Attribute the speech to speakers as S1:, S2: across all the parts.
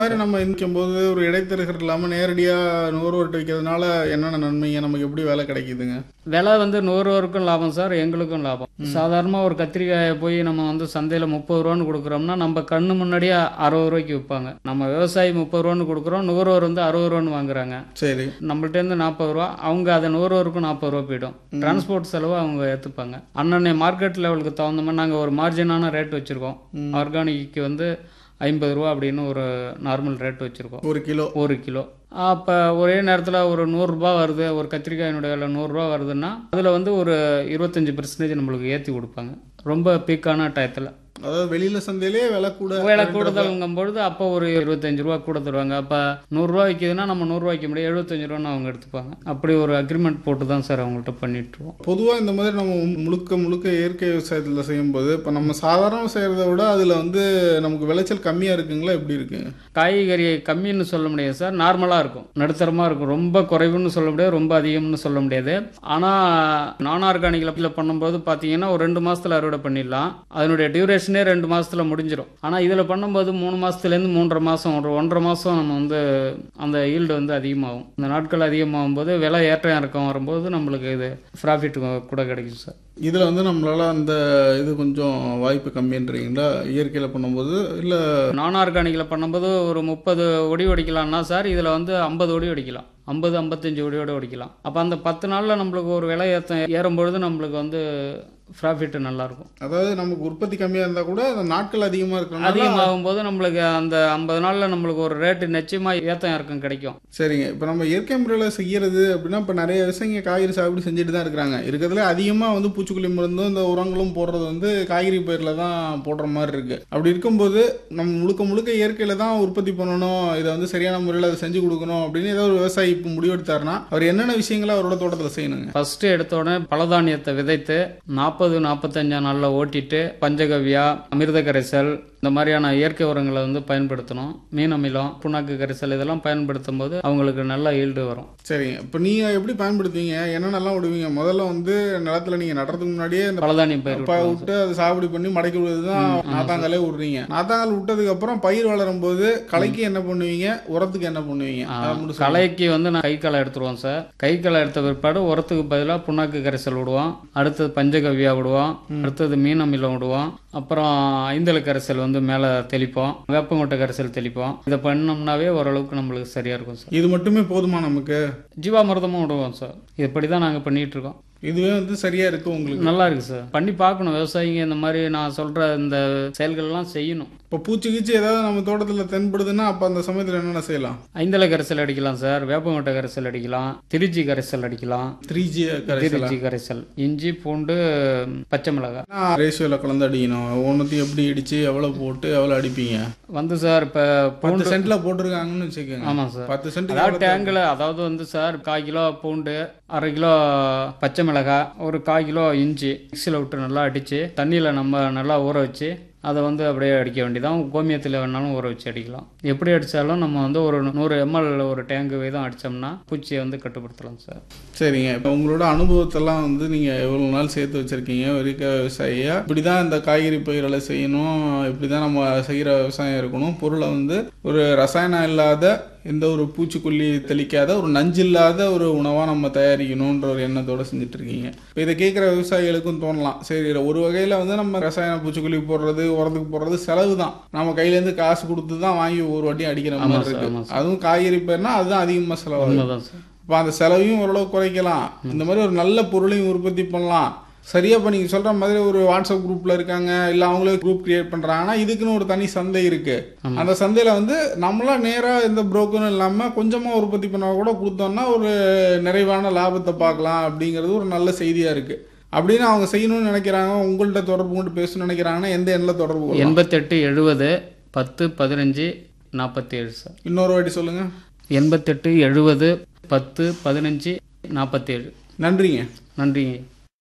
S1: மாதிரி நம்ம நிற்கும் போது ஒரு இடைத்தரகர் இல்லாமல் நேரடியாக நுகர்வோர்கிட்ட விற்கிறதுனால என்னென்ன நன்மைங்க நமக்கு எப்படி வேலை கிடைக்குதுங்க
S2: விலை வந்து நூறுவருக்கும் லாபம் சார் எங்களுக்கும் லாபம் சாதாரணமாக ஒரு கத்திரிக்காயை போய் நம்ம வந்து சந்தையில் முப்பது ரூபான்னு கொடுக்குறோம்னா நம்ம கண்ணு முன்னாடியே அறுபது ரூபாய்க்கு விற்பாங்க நம்ம விவசாயி முப்பது ரூபான்னு கொடுக்குறோம் நுகர்வோர் வந்து அறுபது ரூபான்னு வாங்குறாங்க
S1: சரி
S2: நம்மள்ட்டேருந்து நாற்பது ரூபா அவங்க அதை நுகர்வோருக்கும் நாற்பது ரூபா போயிடும் டிரான்ஸ்போர்ட் செலவு அவங்க ஏற்றுப்பாங்க அன்னன்னை மார்க்கெட் லெவலுக்கு தகுந்த மாதிரி நாங்கள் ஒரு மார்ஜினான ரேட் வச்சுருக்கோம் ஆர்கானிக்கு வந்து ஐம்பது ரூபா அப்படின்னு ஒரு நார்மல் ரேட் வச்சுருக்கோம்
S1: ஒரு கிலோ
S2: ஒரு கிலோ அப்போ ஒரே நேரத்தில் ஒரு நூறுரூபா வருது ஒரு கத்திரிக்காயினுடைய விலை நூறுரூவா வருதுன்னா அதில் வந்து ஒரு இருபத்தஞ்சி பர்சன்டேஜ் நம்மளுக்கு ஏற்றி கொடுப்பாங்க ரொம்ப பீக்கான டயத்தில்
S1: அதாவது வெளியில சந்தையிலே விலை கூட
S2: விலை கூடுதல்ங்கும் பொழுது அப்போ ஒரு இருபத்தஞ்சு ரூபா கூட தருவாங்க அப்போ நூறுரூவா விற்கிதுன்னா நம்ம நூறுரூவா விற்க முடியாது எழுபத்தஞ்சு ரூபான்னு அவங்க எடுத்துப்பாங்க அப்படி ஒரு அக்ரிமெண்ட் போட்டு தான் சார் அவங்கள்ட்ட பண்ணிட்டுருவோம்
S1: பொதுவாக இந்த மாதிரி நம்ம முழுக்க முழுக்க இயற்கை விவசாயத்தில் செய்யும்போது இப்போ நம்ம சாதாரண செய்கிறத விட அதில் வந்து நமக்கு விளைச்சல் கம்மியாக இருக்குங்களா எப்படி இருக்குங்க
S2: காய்கறி கம்மின்னு சொல்ல முடியாது சார் நார்மலாக இருக்கும் நடுத்தரமாக இருக்கும் ரொம்ப குறைவுன்னு சொல்ல முடியாது ரொம்ப அதிகம்னு சொல்ல முடியாது ஆனால் நான் ஆர்கானிக்கில் பண்ணும்போது பார்த்தீங்கன்னா ஒரு ரெண்டு மாதத்தில் அறுவடை பண்ணிடலாம் அதனுடைய டியூரேஷனே ரெண்டு மாதத்தில் முடிஞ்சிடும் ஆனால் இதில் பண்ணும்போது மூணு மாதத்துலேருந்து மூன்றரை மாதம் ஒரு ஒன்றரை மாதம் நம்ம வந்து அந்த ஈல்டு வந்து அதிகமாகும் இந்த நாட்கள் அதிகமாகும் போது விலை ஏற்றம் இறக்கம் வரும்போது நம்மளுக்கு இது ப்ராஃபிட் கூட கிடைக்கும் சார்
S1: இதில் வந்து நம்மளால அந்த இது கொஞ்சம் வாய்ப்பு கம்மின்றீங்களா இயற்கையில் பண்ணும்போது இல்லை
S2: நான் ஆர்கானிக்கில் பண்ணும்போது ஒரு முப்பது ஒடி ஒடிக்கலாம்னா சார் இதில் வந்து ஐம்பது ஒடி ஒடிக்கலாம் ஐம்பது ஐம்பத்தஞ்சு ஒடியோட ஒடிக்கலாம் அப்போ அந்த பத்து நாளில் நம்மளுக்கு ஒரு விலை ஏற்றம் ஏறும்பொழுது நம்மளுக்கு வந்து ப்ராஃபிட் நல்லாயிருக்கும்
S1: அதாவது நமக்கு உற்பத்தி கம்மியாக இருந்தால் கூட அந்த நாட்கள் அதிகமாக இருக்கிறனால
S2: அதிகமாகும் போது நம்மளுக்கு அந்த ஐம்பது நாளில் நம்மளுக்கு ஒரு ரேட்டு நிச்சயமாக ஏற்றம் இறக்கம் கிடைக்கும்
S1: சரிங்க இப்போ நம்ம இயற்கை முறையில் செய்யறது அப்படின்னா இப்போ நிறைய விவசாயிங்க காய்கறி சாகுபடி செஞ்சுட்டு தான் இருக்கிறாங்க இருக்கிறதுல அதிகமாக வந்து பூச்சிக்கொல்லி மருந்தும் இந்த உரங்களும் போடுறது வந்து காய்கறி பயிரில் தான் போடுற மாதிரி இருக்கு அப்படி இருக்கும்போது நம்ம முழுக்க முழுக்க இயற்கையில் தான் உற்பத்தி பண்ணணும் இதை வந்து சரியான முறையில் அதை செஞ்சு கொடுக்கணும் அப்படின்னு ஏதோ ஒரு விவசாயி இப்போ முடிவெடுத்தாருன்னா அவர் என்னென்ன விஷயங்களை அவரோட தோட்டத்தில் செய்யணுங்க
S2: ஃபஸ்ட்டு எடுத்த உடனே பலதானியத்தை விதைத்து நாற்பது நாற்பத்தஞ்சாம் நாளில் ஓட்டிட்டு பஞ்சகவ்யா அமிர்த கரைசல் இந்த மாதிரியான இயற்கை உரங்களை வந்து பயன்படுத்தணும் மீன் அமிலம் புண்ணாக்கு கரைசல் இதெல்லாம் பயன்படுத்தும் போது அவங்களுக்கு நல்ல ஈல்டு வரும்
S1: சரிங்க இப்போ நீங்கள் எப்படி பயன்படுத்துவீங்க என்னென்னலாம் விடுவீங்க முதல்ல வந்து நிலத்துல நீங்கள் நடுறதுக்கு முன்னாடியே இந்த
S2: பலதானியம் பயிர்
S1: அப்பா விட்டு அதை சாகுபடி பண்ணி மடக்கி விடுறது தான் நாத்தாங்காலே விடுறீங்க நாத்தாங்கால் விட்டதுக்கு அப்புறம் பயிர் வளரும் போது களைக்கு என்ன பண்ணுவீங்க உரத்துக்கு என்ன பண்ணுவீங்க அதை மட்டும் சொல்லுங்க.
S2: களைக்கு வந்து நான் கை களை எடுத்துருவோம் சார் கை களை எடுத்த பிற்பாடு உரத்துக்கு பதிலாக புண்ணாக்கு கரைசல் விடுவோம் அடுத்தது பஞ்சகவ்யா விடுவோம் அடுத்தது மீன் அமிலம் விடுவோம் அப்புறம் ஐந்தல கரைசல் வந்து மேலே தெளிப்போம் வேப்பங்கொட்டை கரைசல் தெளிப்போம் இதை பண்ணோம்னாவே ஓரளவுக்கு நம்மளுக்கு சரியா இருக்கும் சார்
S1: இது மட்டுமே போதுமா நமக்கு
S2: ஜீவாமிர்தமும் விடுவோம் சார் இப்படி தான் நாங்கள் பண்ணிட்டு இருக்கோம்
S1: இதுவே வந்து சரியா இருக்கு உங்களுக்கு
S2: நல்லா இருக்கு சார் பண்ணி பார்க்கணும் விவசாயிங்க இந்த மாதிரி நான் சொல்ற இந்த செயல்கள்லாம் செய்யணும்
S1: இப்போ பூச்சி கீச்சி ஏதாவது நம்ம தோட்டத்தில் தென்படுதுன்னா அப்போ அந்த சமயத்தில் என்னென்ன செய்யலாம்
S2: ஐந்தல கரைசல் அடிக்கலாம் சார் வேப்பங்கொட்டை கரைசல் அடிக்கலாம் திருச்சி கரைசல் அடிக்கலாம்
S1: த்ரீ ஜி கரைசல்
S2: திருச்சி கரைசல் இஞ்சி பூண்டு பச்சை மிளகாய்
S1: ரேஷியோவில் கலந்து அடிக்கணும் ஒவ்வொன்றத்தையும் எப்படி இடிச்சு எவ்வளோ போட்டு எவ்வளோ அடிப்பீங்க
S2: வந்து சார் இப்போ
S1: பத்து சென்ட்ல போட்டிருக்காங்கன்னு வச்சுக்கோங்க
S2: ஆமாம் சார்
S1: பத்து சென்ட்
S2: அதாவது டேங்கில் அதாவது வந்து சார் கால் கிலோ பூண்டு அரை கிலோ பச்சை மிளகாய் ஒரு கால் கிலோ இஞ்சி மிக்சியில் விட்டு நல்லா அடித்து தண்ணியில் நம்ம நல்லா ஊற வச்சு அதை வந்து அப்படியே அடிக்க வேண்டியதான் கோமியத்தில் வேணாலும் ஊற வச்சு அடிக்கலாம் எப்படி அடித்தாலும் நம்ம வந்து ஒரு நூறு எம்எல் ஒரு டேங்கு வீதம் அடித்தோம்னா பூச்சியை வந்து கட்டுப்படுத்தலாம் சார்
S1: சரிங்க இப்போ உங்களோட அனுபவத்தெல்லாம் வந்து நீங்கள் எவ்வளோ நாள் சேர்த்து வச்சுருக்கீங்க வரிக்க விவசாயியா இப்படி தான் இந்த காய்கறி பயிர்களை செய்யணும் இப்படி தான் நம்ம செய்கிற விவசாயம் இருக்கணும் பொருளை வந்து ஒரு ரசாயனம் இல்லாத எந்த ஒரு பூச்சிக்கொல்லி தெளிக்காத ஒரு நஞ்சு இல்லாத ஒரு உணவாக நம்ம தயாரிக்கணுன்ற ஒரு எண்ணத்தோட செஞ்சுட்டு இருக்கீங்க இப்போ இதை கேட்குற விவசாயிகளுக்கும் தோணலாம் சரி ஒரு வகையில் வந்து நம்ம ரசாயன பூச்சிக்கொல்லி போடுறது உரத்துக்கு போடுறது செலவு தான் நம்ம கையிலேருந்து காசு கொடுத்து தான் வாங்கி ஒரு வாட்டி அடிக்கிற
S2: ஆமாம்
S1: மாதிரி
S2: சார், ஆமாம்
S1: இருக்கு அதுவும் காய்கறி பயிர்னா அதுதான் அதிகமாக செலவாகும்
S2: உண்மைதான் சார்
S1: இப்போ அந்த செலவையும் ஓரளவு குறைக்கலாம் இந்த மாதிரி ஒரு நல்ல பொருளையும் உற்பத்தி பண்ணலாம் சரியா இப்போ நீங்கள் சொல்கிற மாதிரி ஒரு வாட்ஸ்அப் குரூப்பில் இருக்காங்க இல்லை அவங்களே குரூப் கிரியேட் பண்ணுறாங்கன்னா இதுக்குன்னு ஒரு தனி சந்தை இருக்குது அந்த சந்தையில் வந்து நம்மளா நேராக எந்த புரோக்கரும் இல்லாமல் கொஞ்சமாக உற்பத்தி பண்ண கூட கொடுத்தோம்னா ஒரு நிறைவான லாபத்தை பார்க்கலாம் அப்படிங்கிறது ஒரு நல்ல செய்தியாக இருக்குது அப்படின்னு அவங்க செய்யணும்னு நினைக்கிறாங்க உங்கள்கிட்ட தொடர்பு கொண்டு பேசணும்னு நினைக்கிறாங்கன்னா எந்த எண்ணில் தொடர்பு கொள்ளலாம்?
S2: எண்பத்தெட்டு எழுபது பத்து பதினஞ்சு நாற்பத்தி ஏழு சார்
S1: இன்னொரு வாட்டி சொல்லுங்கள்
S2: எண்பத்தெட்டு எழுபது பத்து பதினஞ்சு நாற்பத்தேழு
S1: நன்றிங்க
S2: நன்றிங்க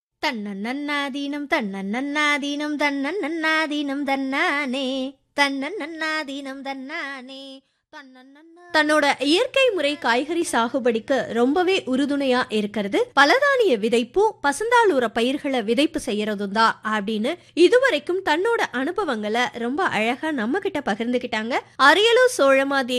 S3: தன்னன்னாதீனம் தன்னன்னாதீனம் தன்னன்னாதீனம் தன்னானே தன்னன்னாதீனம் தன்னானே
S4: தன்னோட இயற்கை முறை காய்கறி சாகுபடிக்கு ரொம்பவே உறுதுணையா இருக்கிறது பலதானிய விதைப்பும் பசந்தாளூர பயிர்களை விதைப்பு செய்யறதும் தான் அப்படின்னு இதுவரைக்கும் தன்னோட அனுபவங்களை ரொம்ப அழகா நம்ம கிட்ட பகிர்ந்துகிட்டாங்க அரியலூர் சோழமாதேவி